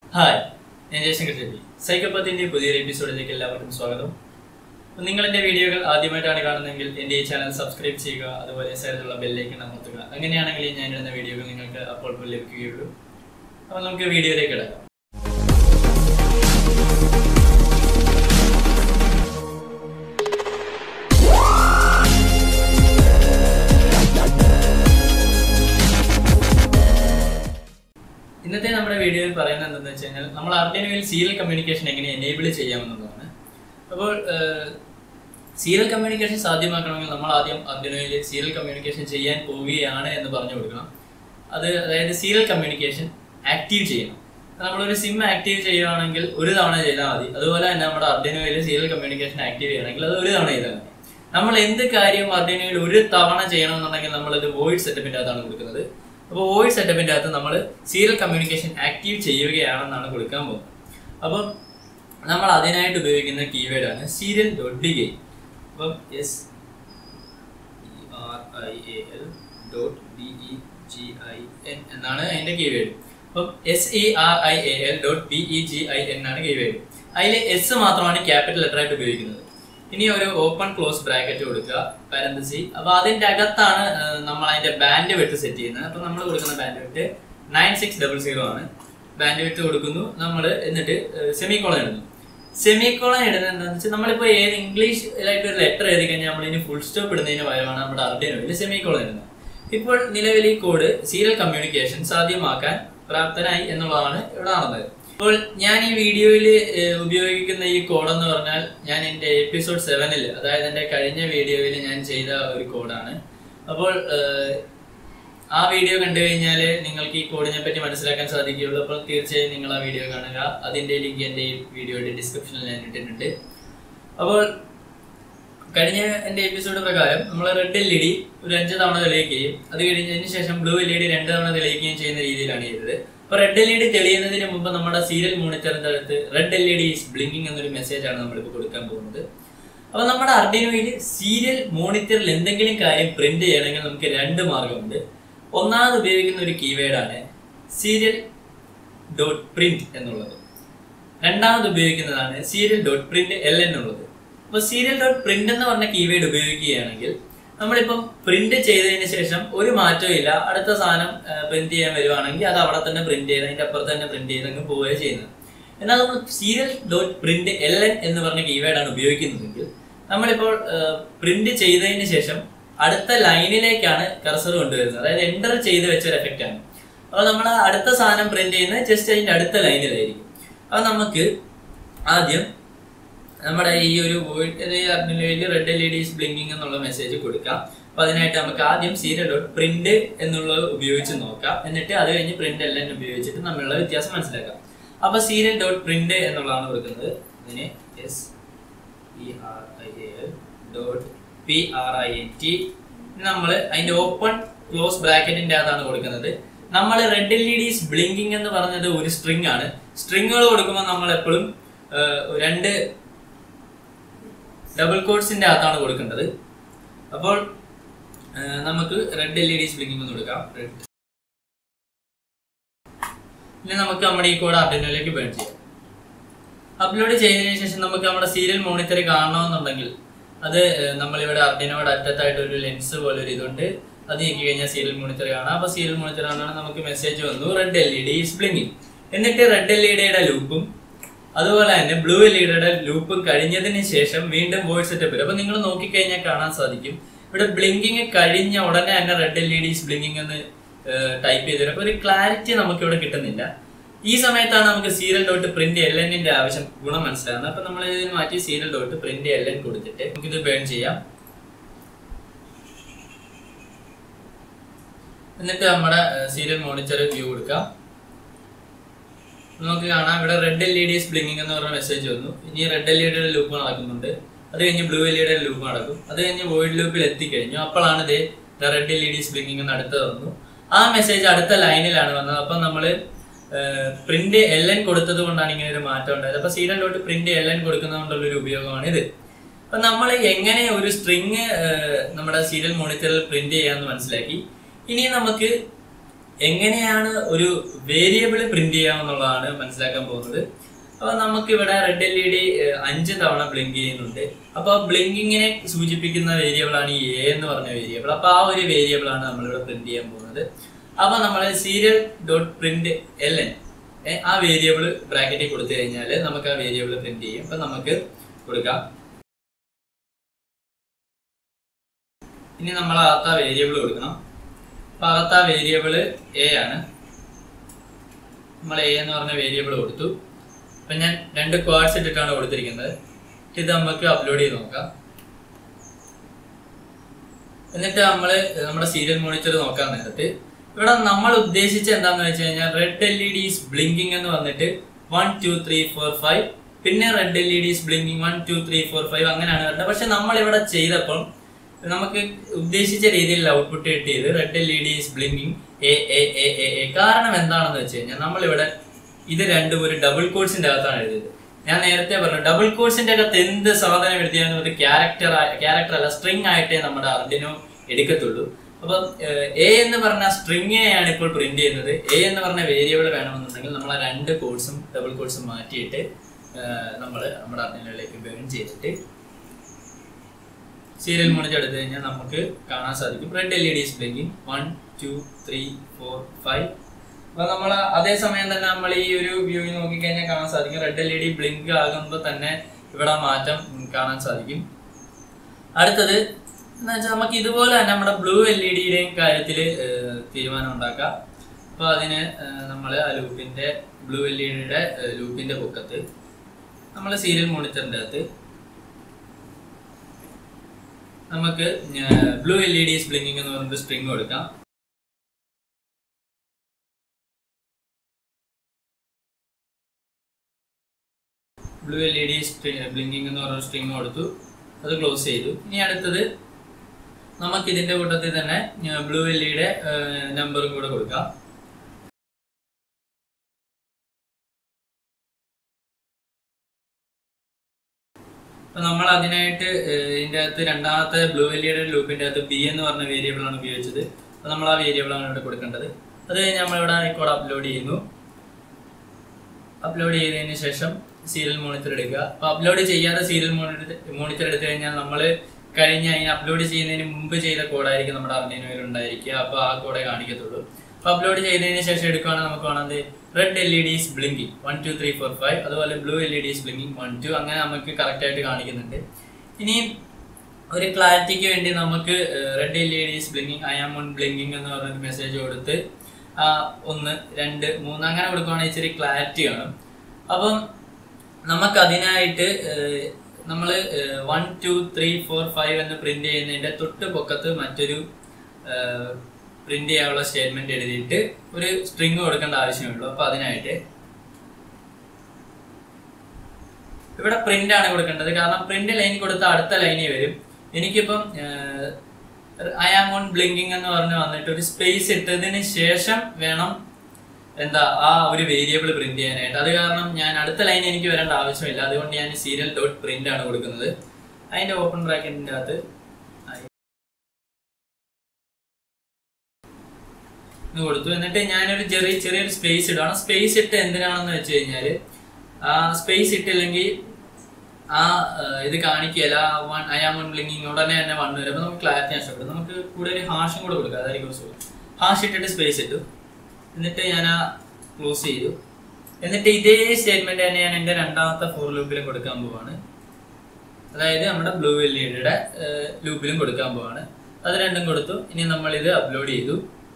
hi ഞാൻ ജയശങ്കർ ചെപ്പി സൈക്കോപ്പത്തിന്റെ പുതിയൊരു എപ്പിസോഡിലേക്ക് എല്ലാവർക്കും സ്വാഗതം അപ്പോൾ നിങ്ങൾ എൻ്റെ വീഡിയോകൾ ആദ്യമായിട്ടാണ് കാണുന്നതെങ്കിൽ എൻ്റെ ഈ ചാനൽ സബ്സ്ക്രൈബ് ചെയ്യുക അതുപോലെ സൈഡിലുള്ള ബെല്ലേക്ക് അമർത്തുക അങ്ങനെയാണെങ്കിൽ ഞാൻ ഇടുന്ന വീഡിയോകൾ നിങ്ങൾക്ക് അപ്പോൾ പോലും ലഭിക്കുകയുള്ളൂ അപ്പോൾ നമുക്ക് വീഡിയോയിലേക്ക് കിടക്കാം ഇന്നത്തെ നമ്മുടെ വീഡിയോയിൽ പറയുന്നത് എന്താണെന്ന് വെച്ച് കഴിഞ്ഞാൽ നമ്മൾ ആർട്ടിനുവിൽ സീരിയൽ കമ്മ്യൂണിക്കേഷൻ എങ്ങനെ എനേബിൾ ചെയ്യാമെന്നുള്ളതാണ് അപ്പോൾ സീരിയൽ കമ്മ്യൂണിക്കേഷൻ സാധ്യമാക്കണമെങ്കിൽ നമ്മൾ ആദ്യം ആർട്ടിനുവിൽ സീരിയൽ കമ്മ്യൂണിക്കേഷൻ ചെയ്യാൻ പോവുകയാണ് എന്ന് പറഞ്ഞു കൊടുക്കണം അത് അതായത് സീരിയൽ കമ്മ്യൂണിക്കേഷൻ ആക്റ്റീവ് ചെയ്യണം നമ്മളൊരു സിം ആക്റ്റീവ് ചെയ്യുകയാണെങ്കിൽ ഒരു തവണ ചെയ്താൽ മതി അതുപോലെ തന്നെ നമ്മുടെ അർഡിനോയിൽ സീരിയൽ കമ്മ്യൂണിക്കേഷൻ ആക്റ്റീവ് ചെയ്യണമെങ്കിൽ അത് ഒരു തവണ ചെയ്താൽ മതി നമ്മൾ എന്ത് കാര്യവും അർഡിനോയിൽ ഒരു തവണ ചെയ്യണമെന്നുണ്ടെങ്കിൽ നമ്മളത് വോയിഡ് സെറ്റപ്പിൻ്റെ അകത്താണ് കൊടുക്കുന്നത് അപ്പോൾ വോയിഡ് സെറ്റപ്പിൻ്റെ അകത്ത് നമ്മൾ സീരിയൽ കമ്മ്യൂണിക്കേഷൻ ആക്റ്റീവ് ചെയ്യുകയാണെന്നാണ് കൊടുക്കാൻ പോകുന്നത് അപ്പം നമ്മൾ അതിനായിട്ട് ഉപയോഗിക്കുന്ന കീവേഡാണ് സീരിയൽ ഡോട്ട് ഡി ഗെയിം അപ്പം S E R I A L dot D E G I N എന്നാണ് അതിൻ്റെ കീവേഡ് അപ്പം S E R I A L dot B E G I N ആണ് കീവേഡ് അതിൽ എസ് മാത്രമാണ് ക്യാപിറ്റൽ ലെറ്റർ ആയിട്ട് ഉപയോഗിക്കുന്നത് ഇനി ഒരു ഓപ്പൺ ക്ലോസ് ബ്രാക്കറ്റ് കൊടുക്കുക പാരന്തസി അപ്പൊ അതിന്റെ അകത്താണ് ആ, നമ്മൾ അതിന്റെ ബാൻഡ് വിട്ട് സെറ്റ് ചെയ്യുന്നത് അപ്പൊ നമ്മൾ കൊടുക്കുന്ന bandwidth nine six double zero ആണ് ബാൻഡ് വിട്ട് കൊടുക്കുന്നു നമ്മൾ എന്നിട്ട് സെമി കോളൻ ഇടുന്നു സെമി കോളൻ ഇടുന്നത് എന്താണെന്ന് വെച്ചാൽ നമ്മളിപ്പോൾ ഏത് ഇംഗ്ലീഷിലായിട്ട് ഒരു ലെറ്റർ എഴുതി കഴിഞ്ഞാൽ നമ്മൾ ഇനി ഫുൾ സ്റ്റോപ്പ് ഇടുന്നതിന് പകരമാണ് നമ്മുടെ അർഡിനോയിൽ സെമി കോളൻ ഇടുന്നത് ഇപ്പോൾ നിലവിൽ ഈ കോഡ് സീരിയൽ കമ്മ്യൂണിക്കേഷൻ സാധ്യമാക്കാൻ പ്രാപ്തനായി എന്നുള്ളതാണ് ഇവിടെ നടന്നത് അപ്പോൾ ഞാൻ ഈ വീഡിയോയിൽ ഉപയോഗിക്കുന്ന ഈ കോഡ് എന്ന് പറഞ്ഞാൽ ഞാൻ എൻ്റെ എപ്പിസോഡ് സെവനിൽ അതായത് എൻ്റെ കഴിഞ്ഞ വീഡിയോയിൽ ഞാൻ ചെയ്ത ഒരു കോഡാണ് അപ്പോൾ ഏഹ്, ആ വീഡിയോ കണ്ടു കഴിഞ്ഞാൽ നിങ്ങൾക്ക് ഈ കോഡിനെ പറ്റി മനസ്സിലാക്കാൻ സാധിക്കുകയുള്ളൂ അപ്പോൾ തീർച്ചയായും നിങ്ങൾ ആ വീഡിയോ കാണുക അതിൻ്റെ ലിങ്ക് എൻ്റെ ഈ വീഡിയോയുടെ ഡിസ്ക്രിപ്ഷനിൽ ഞാൻ ഇട്ടിട്ടുണ്ട് അപ്പോൾ കഴിഞ്ഞ എൻ്റെ എപ്പിസോഡ് പ്രകാരം നമ്മൾ റെഡ് എൽ ഇ ഡി ഒരു അഞ്ച് തവണ തെളിയിക്കുകയും അത് കഴിഞ്ഞതിന് ശേഷം ബ്ലൂ എൽ ഇ ഡി രണ്ട് തവണ തെളിയിക്കുകയും ചെയ്യുന്ന രീതിയിലാണ് ചെയ്തത് അപ്പോൾ റെഡ് എൽ ഇ ഡി തെളിയുന്നതിന് മുമ്പ് നമ്മുടെ സീരിയൽ മോണിറ്ററിൻ്റെ അടുത്ത് red L E D is blinking എന്നൊരു മെസ്സേജാണ് നമ്മളിപ്പോൾ കൊടുക്കാൻ പോകുന്നത് അപ്പോൾ നമ്മുടെ അർഡിനോയിൽ സീരിയൽ മോണിറ്ററിൽ എന്തെങ്കിലും കാര്യം പ്രിന്റ് ചെയ്യണമെങ്കിൽ നമുക്ക് രണ്ട് മാർഗമുണ്ട് ഒന്നാമത് ഉപയോഗിക്കുന്ന ഒരു കീവേഡാണ് സീരിയൽ ഡോട്ട് പ്രിന്റ് എന്നുള്ളത് രണ്ടാമത് ഉപയോഗിക്കുന്നതാണ് സീരിയൽ ഡോട്ട് പ്രിന്റ് എൽ എന്നുള്ളത് അപ്പോൾ സീരിയൽ ഡോട്ട് പ്രിന്റ് എന്ന് പറഞ്ഞ കീവേഡ് ഉപയോഗിക്കുകയാണെങ്കിൽ നമ്മളിപ്പം പ്രിന്റ് ചെയ്തതിന് ശേഷം ഒരു മാറ്റവും ഇല്ല അടുത്ത സാധനം പ്രിന്റ് ചെയ്യാൻ വരുവാണെങ്കിൽ അത് അവിടെ തന്നെ പ്രിന്റ് ചെയ്ത് അതിന്റെ അപ്പുറത്ത് തന്നെ പ്രിന്റ് ചെയ്ത് അങ്ങ് പോവുകയാണ് ചെയ്യുന്നത് എന്നാൽ നമ്മൾ serial dot print L N എന്ന് പറഞ്ഞ കീവേഡാണ് ഉപയോഗിക്കുന്നതെങ്കിൽ നമ്മളിപ്പോൾ പ്രിന്റ് ചെയ്തതിന് ശേഷം അടുത്ത ലൈനിലേക്കാണ് കർസർ കൊണ്ടുവരുന്നത് അതായത് എൻ്റർ ചെയ്ത് വെച്ച ഒരു എഫക്റ്റ് ആണ് അപ്പോൾ നമ്മൾ അടുത്ത സാധനം പ്രിന്റ് ചെയ്യുന്നത് ജസ്റ്റ് അതിന്റെ അടുത്ത ലൈനിലായിരിക്കും അപ്പോൾ നമുക്ക് ആദ്യം നമ്മുടെ ഈ ഒരു red L E D blinking എന്നുള്ള മെസ്സേജ് കൊടുക്കാം അപ്പൊ അതിനായിട്ട് നമുക്ക് ആദ്യം സീരിയൽ ഡോട്ട് പ്രിന്റ് എന്നുള്ളത് ഉപയോഗിച്ച് നോക്കാം എന്നിട്ട് അത് കഴിഞ്ഞ് പ്രിന്റ് എല്ലാം ഉപയോഗിച്ചിട്ട് നമ്മളുടെ വ്യത്യാസം മനസ്സിലാക്കാം അപ്പൊ സീരിയൽ ഡോട്ട് പ്രിന്റ് എന്നുള്ളതാണ് കൊടുക്കുന്നത് ഇതിന് S E R I L dot P R I N T നമ്മൾ അതിന്റെ ഓപ്പൺ ക്ലോസ് ബ്രാക്കറ്റിന്റെ അകത്താണ് കൊടുക്കുന്നത് നമ്മൾ red L E D's blinking എന്ന് പറഞ്ഞത് ഒരു സ്ട്രിങ് ആണ് സ്ട്രിങ്ങുകൾ കൊടുക്കുമ്പോൾ നമ്മൾ എപ്പോഴും രണ്ട് ഡബിൾ കോഡ്സിന്റെ അകത്താണ് കൊടുക്കേണ്ടത് അപ്പോൾ ആ, നമുക്ക് red L E D's blinking എന്ന് കൊടുക്കാം റെഡ് ഇനി നമുക്ക് നമ്മുടെ ഈ കോഡ് അപ്ഡേറ്റിലേക്ക് ബേൺ ചെയ്യാം അപ്ലോഡ് ചെയ്തതിനു ശേഷം നമുക്ക് നമ്മുടെ സീരിയൽ മോണിറ്റർ കാണണമെന്നുണ്ടെങ്കിൽ അത് ഏഹ്, നമ്മളിവിടെ അർഡിനോട് അറ്റത്തായിട്ട് ഒരു ലെൻസ് പോലെ ഒരു ഇതുണ്ട് അത് നീക്കി കഴിഞ്ഞാൽ സീരിയൽ മോണിറ്റർ കാണാം അപ്പോൾ സീരിയൽ മോണിറ്റർ കാണാൻ നമുക്ക് മെസ്സേജ് വന്നു red L E D is blinking എന്നിട്ട് റെഡ് എൽ ഇ ഡിയുടെ ലൂപ്പും അതുപോലെ തന്നെ ബ്ലൂ എൽ ഇ ഡിയുടെ ലൂപ്പും കഴിഞ്ഞതിന് ശേഷം വീണ്ടും വോയിസ് സെറ്റപ്പ് വരും അപ്പോൾ നിങ്ങൾ നോക്കിക്കഴിഞ്ഞാൽ കാണാൻ സാധിക്കും ഇവിടെ ബ്ലിങ്കിങ് കഴിഞ്ഞ ഉടനെ തന്നെ red L E D is blinking എന്ന് ടൈപ്പ് ചെയ്ത് അപ്പോൾ ഒരു ക്ലാരിറ്റി നമുക്ക് ഇവിടെ കിട്ടുന്നില്ല ഈ സമയത്താണ് നമുക്ക് സീരിയൽ ഡോട്ട് പ്രിന്റ് എൽ എന്നിന്റെ ആവശ്യം ഗുണം മനസ്സിലാകുന്നത് അപ്പൊ നമ്മൾ ഇതിന് മാറ്റി serial dot print L N കൊടുത്തിട്ട് നമുക്കിത് ബേൺ ചെയ്യാം എന്നിട്ട് നമ്മുടെ സീരിയൽ മോണിറ്റർ വ്യൂ കൊടുക്കാം നമുക്ക് കാണാം ഇവിടെ red L E D blinking എന്ന് പറഞ്ഞ മെസ്സേജ് വന്നു ഇനി റെഡ് എൽ ഇ ഡിയുടെ ലൂപ്പ് നടക്കുന്നുണ്ട് അത് കഴിഞ്ഞ് ബ്ലൂ എൽ ഇ ഡിയുടെ ലൂപ്പ് നടക്കും അത് കഴിഞ്ഞ് വോയിഡ് ലൂപ്പിൽ എത്തിക്കഴിഞ്ഞു അപ്പോഴാണ് ഇത് red L E D blinking എന്ന് അടുത്ത് വന്നു ആ മെസ്സേജ് അടുത്ത ലൈനിലാണ് വന്നത് അപ്പം നമ്മൾ പ്രിന്റ് എൽ എൻ കൊടുത്തത് കൊണ്ടാണ് ഇങ്ങനെ ഒരു മാറ്റം ഉണ്ടായത് അപ്പൊ serial dot print L N കൊടുക്കുന്നത് കൊണ്ടുള്ള ഒരു ഉപയോഗമാണ് ഇത് അപ്പൊ നമ്മൾ എങ്ങനെ ഒരു സ്ട്രിങ് നമ്മുടെ സീരിയൽ മോണിറ്ററിൽ പ്രിന്റ് ചെയ്യാന്ന് മനസ്സിലാക്കി ഇനി നമുക്ക് എങ്ങനെയാണ് ഒരു വേരിയബിൾ പ്രിന്റ് ചെയ്യാമെന്നുള്ളതാണ് മനസ്സിലാക്കാൻ പോകുന്നത് അപ്പൊ നമുക്ക് ഇവിടെ റെഡ് എൽ ഇ ഡി അഞ്ച് തവണ ബ്ലിങ്ക് ചെയ്യുന്നുണ്ട് അപ്പൊ ബ്ലിങ്കിങ്ങിനെ സൂചിപ്പിക്കുന്ന വേരിയബിൾ ആണ് ഈ എ എന്ന് പറഞ്ഞ വേരിയബിൾ അപ്പൊ ആ ഒരു വേരിയബിൾ ആണ് നമ്മളിവിടെ പ്രിന്റ് ചെയ്യാൻ പോകുന്നത് അപ്പൊ നമ്മൾ serial dot print L N ആ വേരിയബിൾ ബ്രാക്കറ്റിൽ കൊടുത്തു കഴിഞ്ഞാൽ നമുക്ക് ആ വേരിയബിൾ പ്രിന്റ് ചെയ്യും അപ്പൊ നമുക്ക് കൊടുക്കാം ഇനി നമ്മൾ അകത്ത വേരിയബിൾ കൊടുക്കണം അപ്പൊ അകത്ത വേരിയബിൾ എ ആണ് നമ്മൾ എ എന്ന് പറഞ്ഞ വേരിയബിൾ കൊടുത്തു അപ്പൊ ഞാൻ രണ്ട് ക്വാഡ്സ് ഇട്ടിട്ടാണ് കൊടുത്തിരിക്കുന്നത് ഇത് നമുക്ക് അപ്ലോഡ് ചെയ്ത് നോക്കാം എന്നിട്ട് നമ്മൾ നമ്മുടെ സീരിയൽ മോണിറ്റർ നോക്കാൻ നേരത്ത് ഇവിടെ നമ്മൾ ഉദ്ദേശിച്ച എന്താണെന്ന് വെച്ച് കഴിഞ്ഞാൽ red L E D's blinking എന്ന് വന്നിട്ട് one two three four five പിന്നെ red L E D's blinking one two three four five അങ്ങനെയാണ് വരുന്നത് പക്ഷെ നമ്മൾ ഇവിടെ ചെയ്തപ്പോൾ നമുക്ക് ഉദ്ദേശിച്ച രീതിയിൽ ഔട്ട്പുട്ട് കിട്ടിയത് red L E D's blinking എ എ എ എ എ കാരണം എന്താണെന്ന് വെച്ച് കഴിഞ്ഞാൽ നമ്മളിവിടെ ഇത് രണ്ടും ഒരു ഡബിൾ കോഴ്സിന്റെ അകത്താണ് എഴുതിയത് ഞാൻ നേരത്തെ പറഞ്ഞു ഡബിൾ കോഴ്സിന്റെ അകത്ത് എന്ത് സാധനം എഴുതിയാലും ഒരു ക്യാരക്ടർ ക്യാരക്ടർ അല്ല സ്ട്രിങ് ആയിട്ടേ നമ്മുടെ അർഡിനോ എടുക്കത്തുള്ളൂ അപ്പൊ എ എന്ന് പറഞ്ഞ സ്ട്രിങ്ങിനെയാണ് ഇപ്പോൾ പ്രിന്റ് ചെയ്യുന്നത് എ എന്ന് പറഞ്ഞ വേരിയബിൾ വേണമെന്നുണ്ടെങ്കിൽ നമ്മൾ ആ രണ്ട് കോഴ്സും ഡബിൾ കോഴ്സും മാറ്റിയിട്ട് നമ്മൾ നമ്മുടെ അർഡിനോയിലേക്ക് ബേൺ ചെയ്തിട്ട് സീരിയൽ മോണിറ്റർ എടുത്തു കഴിഞ്ഞാൽ നമുക്ക് കാണാൻ സാധിക്കും red L E D blinking one two three four five അപ്പൊ നമ്മൾ അതേസമയം തന്നെ നമ്മൾ ഈ ഒരു വ്യൂവിൽ നോക്കിക്കഴിഞ്ഞാൽ കാണാൻ സാധിക്കും red L E D blink ആകുമ്പോൾ തന്നെ ഇവിടെ മാറ്റം കാണാൻ സാധിക്കും അടുത്തത് എന്ന് വെച്ചാൽ നമുക്ക് ഇതുപോലെ തന്നെ നമ്മുടെ ബ്ലൂ എൽ ഇ ഡിയുടെയും കാര്യത്തിൽ തീരുമാനം ഉണ്ടാക്കാം അപ്പോൾ അതിന് നമ്മൾ ആ ലൂപ്പിന്റെ ബ്ലൂ എൽ ഇ ഡിയുടെ ലൂപ്പിന്റെ പൊക്കത്ത് നമ്മൾ സീരിയൽ മോണിറ്ററിൻ്റെ അകത്ത് നമുക്ക് blue L E D's blinking എന്ന് പറഞ്ഞിട്ട് സ്ട്രിങ് കൊടുക്കാം blue L E D blinking എന്ന് പറഞ്ഞ സ്ട്രിങ് കൊടുത്തു അത് ക്ലോസ് ചെയ്തു ഇനി അടുത്തത് നമുക്ക് ഇതിന്റെ കൂട്ടത്തിൽ തന്നെ ബ്ലൂ എൽ ഇയുടെ നമ്പറും കൂടെ കൊടുക്കാം അപ്പൊ നമ്മൾ അതിനായിട്ട് ഇതിന്റെ അകത്ത് രണ്ടാമത്തെ ബ്ലൂ എല്ലിയുടെ ലൂപ്പിന്റെ അകത്ത് ബി എന്ന് പറഞ്ഞ വേരിയബിൾ ആണ് ഉപയോഗിച്ചത് അപ്പൊ നമ്മൾ ആ വേരിയബിൾ ആണ് ഇവിടെ കൊടുക്കേണ്ടത് അത് കഴിഞ്ഞ് നമ്മളിവിടെ കോഡ് അപ്ലോഡ് ചെയ്യുന്നു അപ്ലോഡ് ചെയ്തതിന് ശേഷം സീരിയൽ മോണിറ്റർ എടുക്കുക അപ്പൊ അപ്ലോഡ് ചെയ്യാതെ സീരിയൽ മോണിറ്റർ മോണിറ്റർ എടുത്തു കഴിഞ്ഞാൽ നമ്മൾ കഴിഞ്ഞ അതിന് അപ്ലോഡ് ചെയ്യുന്നതിന് മുമ്പ് ചെയ്ത കോഡായിരിക്കും നമ്മുടെ അർഡിനോയിൽ ഉണ്ടായിരിക്കുക അപ്പൊ ആ കോഡേ കാണിക്കത്തുള്ളൂ അപ്പൊ അപ്ലോഡ് ചെയ്തതിന് ശേഷം എടുക്കുകയാണെങ്കിൽ നമുക്ക് കാണാതെ red L E D's blinking one two three four five അതുപോലെ blue L E D's blinking one two അങ്ങനെ നമുക്ക് കറക്റ്റ് ആയിട്ട് കാണിക്കുന്നുണ്ട് ഇനിയും ഒരു ക്ലാരിറ്റിക്ക് വേണ്ടി നമുക്ക് red L E D's blinking I am on blinking എന്ന് പറഞ്ഞൊരു മെസ്സേജ് കൊടുത്ത് ഒന്ന് രണ്ട് മൂന്ന് അങ്ങനെ കൊടുക്കുവാണെങ്കിൽ ഇച്ചിരി ക്ലാരിറ്റി കാണും അപ്പം നമുക്ക് അതിനായിട്ട് നമ്മൾ one two three four five എന്ന് പ്രിന്റ് ചെയ്യുന്നതിന്റെ തൊട്ട് പൊക്കത്ത് മറ്റൊരു പ്രിന്റ് ചെയ്യാനുള്ള സ്റ്റേറ്റ്മെന്റ് എഴുതിയിട്ട് ഒരു സ്ട്രിങ് കൊടുക്കേണ്ട ആവശ്യമുള്ളൂ അപ്പൊ അതിനായിട്ട് ഇവിടെ പ്രിന്റ് ആണ് കൊടുക്കേണ്ടത് കാരണം പ്രിന്റ് ലൈൻ കൊടുത്ത അടുത്ത ലൈനിൽ വരും എനിക്കിപ്പം ഐ ആം ഓൺ ബ്ലിങ്കിങ് എന്ന് പറഞ്ഞ് വന്നിട്ട് ഒരു സ്പേസ് ഇട്ടതിന് ശേഷം വേണം എന്താ ആ ഒരു വേരിയബിൾ പ്രിന്റ് ചെയ്യാനായിട്ട് അത് കാരണം ഞാൻ അടുത്ത ലൈൻ എനിക്ക് വരേണ്ട ആവശ്യമില്ല അതുകൊണ്ട് ഞാൻ സീരിയൽ ഡോട്ട് പ്രിന്റ് ആണ് കൊടുക്കുന്നത് അതിന്റെ ഓപ്പൺ ബ്രാക്കറ്റിന്റെ അകത്ത് കൊടുത്തു എന്നിട്ട് ഞാനൊരു ചെറിയ ചെറിയൊരു സ്പേസ് ഇടുകയാണ് സ്പേസ് ഇട്ട് എന്തിനാണെന്ന് വെച്ച് കഴിഞ്ഞാല് ആ സ്പേസ് ഇട്ടില്ലെങ്കിൽ ആ ഇത് കാണിക്കുകയില്ല one I am one blinking ഉടനെ തന്നെ വൺ വരും അപ്പൊ നമുക്ക് ക്ലാരിറ്റി നഷ്ടപ്പെടും നമുക്ക് കൂടെ ഒരു ഹാഷും കൂടെ കൊടുക്കാം അതായിരിക്കും സുഖം ഹാഷ് ഇട്ടിട്ട് സ്പേസ് ഇട്ടു എന്നിട്ട് ഞാൻ ആ ക്ലോസ് ചെയ്തു എന്നിട്ട് ഇതേ സ്റ്റേറ്റ്മെന്റ് തന്നെ ഞാൻ എൻ്റെ രണ്ടാമത്തെ ഫോർ ലൂപ്പിലും കൊടുക്കാൻ പോവാണ് അതായത് നമ്മുടെ ബ്ലൂ എൽ ഇയുടെ ലൂപ്പിലും കൊടുക്കാൻ പോവാണ് അത് രണ്ടും കൊടുത്തു ഇനി നമ്മൾ ഇത് അപ്ലോഡ് ചെയ്തു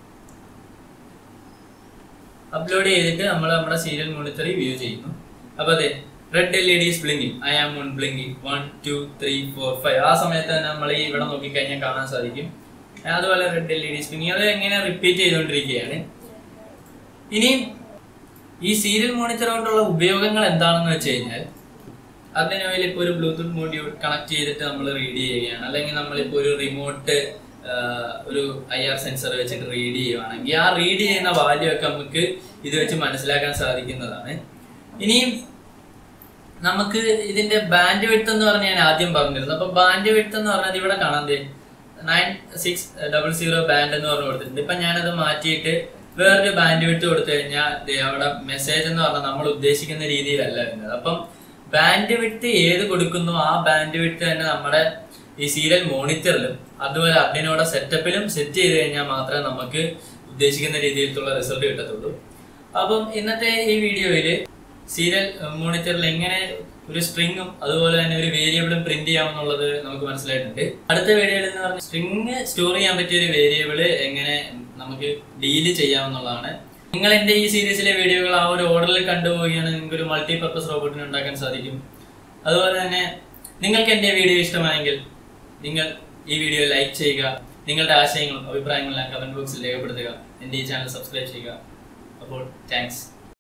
അപ്ലോഡ് ചെയ്തിട്ട് നമ്മൾ നമ്മുടെ സീരിയൽ മോണിറ്ററിൽ വ്യൂ ചെയ്യുന്നു അപ്പൊ അതെ red L E D's blinking I am on blinking one two three four five ആ സമയത്ത് തന്നെ നമ്മൾ ഈ ഇവിടെ നോക്കിക്കഴിഞ്ഞാൽ കാണാൻ സാധിക്കും അതുപോലെ red L E D's blinking അത് എങ്ങനെ റിപ്പീറ്റ് ചെയ്തുകൊണ്ടിരിക്കുകയാണ് ഇനി ഈ സീരിയൽ മോണിറ്റർ കൊണ്ടുള്ള ഉപയോഗങ്ങൾ എന്താണെന്ന് വെച്ച് കഴിഞ്ഞാൽ അതിനോയിൽ ഇപ്പോൾ ഒരു ബ്ലൂടൂത്ത് മോഡ്യൂൾ കണക്ട് ചെയ്തിട്ട് നമ്മൾ റീഡ് ചെയ്യുകയാണ് അല്ലെങ്കിൽ നമ്മളിപ്പോൾ ഒരു റിമോട്ട് ഒരു ഐ ആർ സെൻസർ വെച്ചിട്ട് റീഡ് ചെയ്യുവാണെങ്കിൽ ആ റീഡ് ചെയ്യുന്ന വാല്യൂ ഒക്കെ നമുക്ക് ഇത് വെച്ച് മനസ്സിലാക്കാൻ സാധിക്കുന്നതാണ് ഇനിയും നമുക്ക് ഇതിന്റെ ബാൻഡ് വിഡ്ത്ത് എന്ന് പറഞ്ഞ് ഞാൻ ആദ്യം പറഞ്ഞിരുന്നു അപ്പൊ ബാൻഡ് വിഡ്ത്ത് എന്ന് പറഞ്ഞത് ഇവിടെ കാണാൻ nine six double zero band എന്ന് പറഞ്ഞു കൊടുത്തിട്ടുണ്ട് ഇപ്പൊ ഞാനത് മാറ്റിയിട്ട് വേറൊരു ബാൻഡ് വിട്ട് കൊടുത്തു കഴിഞ്ഞാൽ ദേ അവിടെ മെസ്സേജ് എന്ന് പറഞ്ഞാൽ നമ്മൾ ഉദ്ദേശിക്കുന്ന രീതിയിലല്ല വരുന്നത് അപ്പം ബാൻഡ് വിട്ട് ഏത് കൊടുക്കുന്നു ആ ബാൻഡ് വിട്ട് തന്നെ നമ്മുടെ ഈ സീരിയൽ മോണിറ്ററിലും അതുപോലെ അതിനോടെ സെറ്റപ്പിലും സെറ്റ് ചെയ്ത് കഴിഞ്ഞാൽ മാത്രമേ നമുക്ക് ഉദ്ദേശിക്കുന്ന രീതിയിലുള്ള റിസൾട്ട് കിട്ടത്തുള്ളൂ അപ്പം ഇന്നത്തെ ഈ വീഡിയോയിൽ സീരിയൽ മോണിറ്ററിൽ എങ്ങനെ ഒരു സ്ട്രിങ്ങും അതുപോലെ തന്നെ ഒരു വേരിയബിളും പ്രിന്റ് ചെയ്യാമെന്നുള്ളത് നമുക്ക് മനസ്സിലായിട്ടുണ്ട് അടുത്ത വീഡിയോയിൽ എന്ന് പറഞ്ഞാൽ സ്ട്രിങ് സ്റ്റോർ ചെയ്യാൻ പറ്റിയ ഒരു വേരിയബിള് എങ്ങനെ നമുക്ക് ഡീല് ചെയ്യാമെന്നുള്ളതാണ് നിങ്ങൾ എൻ്റെ ഈ സീരീസിലെ വീഡിയോകൾ ആ ഒരു ഓർഡറിൽ കണ്ടുപോവുകയാണെങ്കിൽ നിങ്ങൾക്ക് ഒരു മൾട്ടി പർപ്പസ് റോബോട്ടിനെ ഉണ്ടാക്കാൻ സാധിക്കും അതുപോലെ തന്നെ നിങ്ങൾക്ക് എൻ്റെ വീഡിയോ ഇഷ്ടമായെങ്കിൽ നിങ്ങൾ ഈ വീഡിയോ ലൈക്ക് ചെയ്യുക നിങ്ങളുടെ ആശയങ്ങളും അഭിപ്രായങ്ങളും കമന്റ് ബോക്സിൽ രേഖപ്പെടുത്തുക എൻ്റെ ഈ ചാനൽ സബ്സ്ക്രൈബ് ചെയ്യുക അപ്പോൾ താങ്ക്സ്